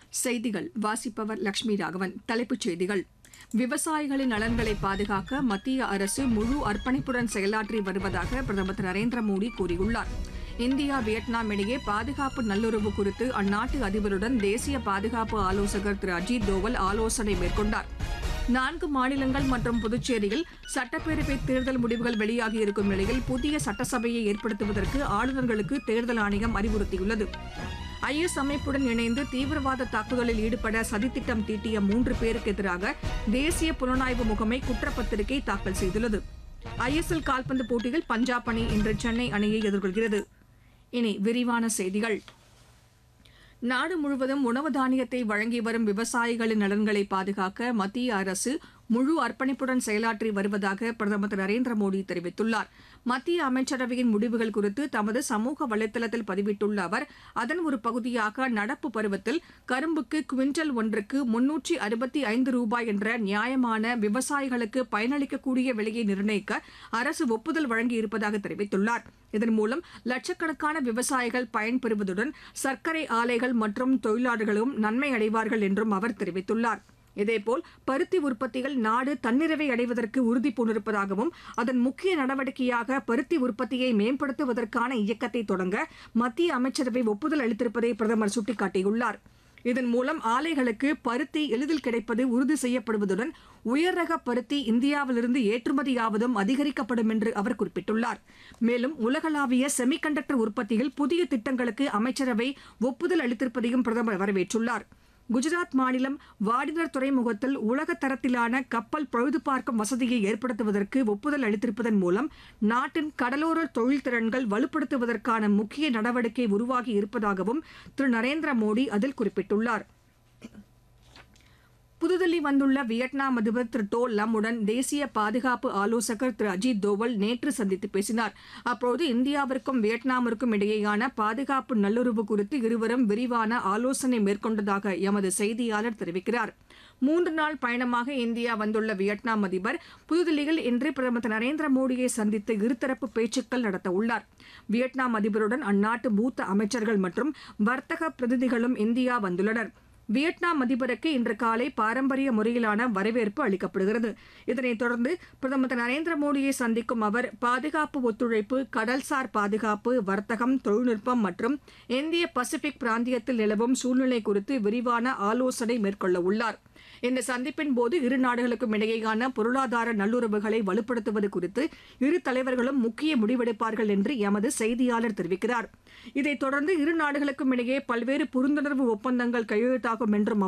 செய்திகள் வாசிப்பவர் லட்சுமி ராகவன் தலைப்புச் செய்திகள் விவசாயிகளின் நலன்களை பாதுகாக்க மத்திய அரசு முழு அர்ப்பணிப்புடன் செயலாற்றி வருவதாக பிரதமர் திரு நரேந்திர மோடி கூறியுள்ளார் இந்தியா வியட்நாம் இடையே பாதுகாப்பு நல்லுறவு குறித்து அந்நாட்டு அதிபருடன் தேசிய பாதுகாப்பு ஆலோசகர் திரு அஜித் தோவல் ஆலோசனை மேற்கொண்டார் நான்கு மாநிலங்கள் மற்றும் புதுச்சேரியில் சட்டப்பேரவை தேர்தல் முடிவுகள் வெளியாகியிருக்கும் நிலையில் புதிய சட்டசபையை ஏற்படுத்துவதற்கு ஆளுநர்களுக்கு தேர்தல் ஆணையம் அறிவுறுத்தியுள்ளது ஐஎஸ் அமைப்புடன் இணைந்து தீவிரவாத தாக்குதலில் ஈடுபட சதித்திட்டம் தீட்டிய மூன்று பேருக்கு எதிராக தேசிய புலனாய்வு முகமை குற்றப்பத்திரிகை தாக்கல் செய்துள்ளது ஐஎஸ்எல் கால்பந்து போட்டியில் பஞ்சாப் அணி இன்று சென்னை அணியை எதிர்கொள்கிறது இனி விரிவான செய்திகள் நாடு முழுவதும் உணவு தானியத்தை வழங்கி வரும் விவசாயிகளின் நலன்களை பாதுகாக்க மத்திய அரசு முழு அர்ப்பணிப்புடன் செயலாற்றி வருவதாக பிரதமர் திரு நரேந்திர மோடி தெரிவித்துள்ளார் மத்திய அமைச்சரவையின் முடிவுகள் குறித்து தமது சமூக வலைதளத்தில் பதிவிட்டுள்ள அவர் அதன் ஒரு பகுதியாக நடப்பு பருவத்தில் கரும்புக்கு குவிண்டல் ஒன்றுக்கு முன்னூற்றி அறுபத்தி ஐந்து ரூபாய் என்ற நியாயமான விவசாயிகளுக்கு பயனளிக்கக்கூடிய விலையை நிர்ணயிக்க அரசு ஒப்புதல் வழங்கியிருப்பதாக தெரிவித்துள்ளார் இதன் மூலம் லட்சக்கணக்கான விவசாயிகள் பயன்பெறுவதுடன் சர்க்கரை ஆலைகள் மற்றும் தொழிலாளர்களும் நன்மை அடைவார்கள் என்றும் அவர் தெரிவித்துள்ளார் இதேபோல் பருத்தி உற்பத்தியில் நாடு தன்னிறைவை அடைவதற்கு உறுதி பூண்டிருப்பதாகவும் அதன் முக்கிய நடவடிக்கையாக பருத்தி உற்பத்தியை மேம்படுத்துவதற்கான இயக்கத்தை தொடங்க மத்திய அமைச்சரவை ஒப்புதல் அளித்திருப்பதை பிரதமர் சுட்டிக்காட்டியுள்ளார் இதன் மூலம் ஆலைகளுக்கு பருத்தி எளிதில் கிடைப்பது உறுதி செய்யப்படுவதுடன் உயர் ரக பருத்தி இந்தியாவிலிருந்து ஏற்றுமதியாவதும் அதிகரிக்கப்படும் என்று அவர் குறிப்பிட்டுள்ளார் மேலும் உலகளாவிய செமிகண்டக்டர் உற்பத்தியில் புதிய திட்டங்களுக்கு அமைச்சரவை ஒப்புதல் அளித்திருப்பதையும் பிரதமர் வரவேற்றுள்ளார் குஜராத் மாநிலம் வாடினர் துறைமுகத்தில் உலக தரத்திலான கப்பல் பழுது பார்க்கும் வசதியை ஏற்படுத்துவதற்கு ஒப்புதல் அளித்திருப்பதன் மூலம் நாட்டின் கடலோர தொழில் திறன்கள் வலுப்படுத்துவதற்கான முக்கிய நடவடிக்கை உருவாகி இருப்பதாகவும் திரு நரேந்திர மோடி அதில் குறிப்பிட்டுள்ளார் புதுதில்லி வந்துள்ள வியட்நாம் அதிபர் திரு டோ லம் உடன் தேசிய பாதுகாப்பு ஆலோசகர் திரு அஜித் தோவல் நேற்று சந்தித்து பேசினார் அப்போது இந்தியாவிற்கும் வியட்நாமிற்கும் இடையேயான பாதுகாப்பு நல்லுறவு குறித்து இருவரும் விரிவான ஆலோசனை மேற்கொண்டதாக எமது செய்தியாளர் தெரிவிக்கிறார் மூன்று நாள் பயணமாக இந்தியா வந்துள்ள வியட்நாம் அதிபர் புதுதில்லியில் இன்று பிரதமர் திரு நரேந்திர மோடியை சந்தித்து இருதரப்பு பேச்சுக்கள் நடத்த உள்ளார் வியட்நாம் அதிபருடன் அந்நாட்டு மூத்த அமைச்சர்கள் மற்றும் வர்த்தக பிரதிநிதிகளும் இந்தியா வந்துள்ளனர் வியட்நாம் அதிபருக்கு இன்று காலை பாரம்பரிய முறையிலான வரவேற்பு அளிக்கப்படுகிறது இதனைத் தொடர்ந்து பிரதமர் திரு நரேந்திர மோடியை சந்திக்கும் அவர் பாதுகாப்பு ஒத்துழைப்பு கடல்சார் பாதுகாப்பு வர்த்தகம் தொழில்நுட்பம் மற்றும் இந்திய பசிபிக் பிராந்தியத்தில் நிலவும் சூழ்நிலை குறித்து விரிவான ஆலோசனை மேற்கொள்ள உள்ளார் இந்த சந்திப்பின் போது இரு நாடுகளுக்கும் இடையேயான பொருளாதார நல்லுறவுகளை வலுப்படுத்துவது குறித்து இரு தலைவர்களும் முக்கிய முடிவெடுப்பார்கள் என்று எமது செய்தியாளர் தெரிவிக்கிறார் இதைத் தொடர்ந்து இரு நாடுகளுக்கும் இடையே பல்வேறு புரிந்துணர்வு ஒப்பந்தங்கள் கையெழுத்தாகும் என்றும்